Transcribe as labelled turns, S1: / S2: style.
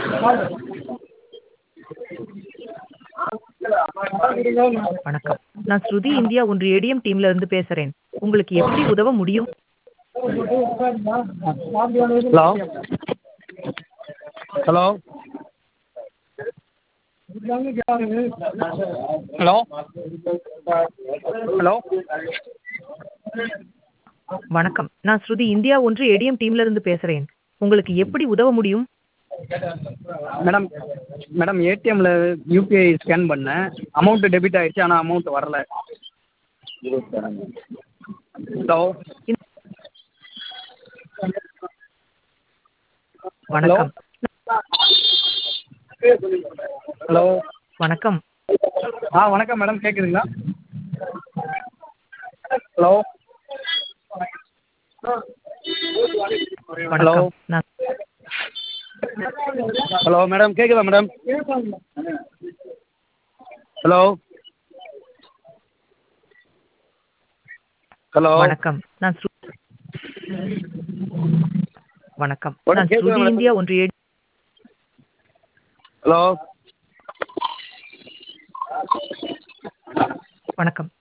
S1: வணக்கம் நான் ஸ்ருதி இந்தியா ஒன்று ஏடிஎம் டீம்ல இருந்து பேசுறேன் உங்களுக்கு எப்படி உதவ முடியும்
S2: ஹலோ ஹலோ ஹலோ ஹலோ
S1: வணக்கம் நான் ஸ்ருதி இந்தியா ஒன்று ஏடிஎம் டீம்ல இருந்து பேசுறேன் உங்களுக்கு எப்படி உதவ முடியும்
S2: மேடம் மேடம் ஏடிஎம்மில் யூபிஐ ஸ்கேன் பண்ணேன் அமௌண்ட்டு டெபிட் ஆயிடுச்சு ஆனால் அமௌண்ட் வரல ஹலோ
S1: வணக்கம்
S2: ஹலோ
S1: வணக்கம்
S2: ஆ வணக்கம் மேடம் கேட்குதுங்களா ஹலோ ஹலோ
S1: வணக்கம் நான்
S2: ஹலோ மேடம் கேட்குதா மேடம் ஹலோ ஹலோ
S1: வணக்கம் நான் ஸ்ரு- வணக்கம்
S2: மேடம்,
S1: நான்
S2: கேக்குதா
S1: ஸ்ருதி
S2: மேடம்?
S1: இந்தியா ஒன்று ஏடி
S2: ஹலோ
S1: வணக்கம்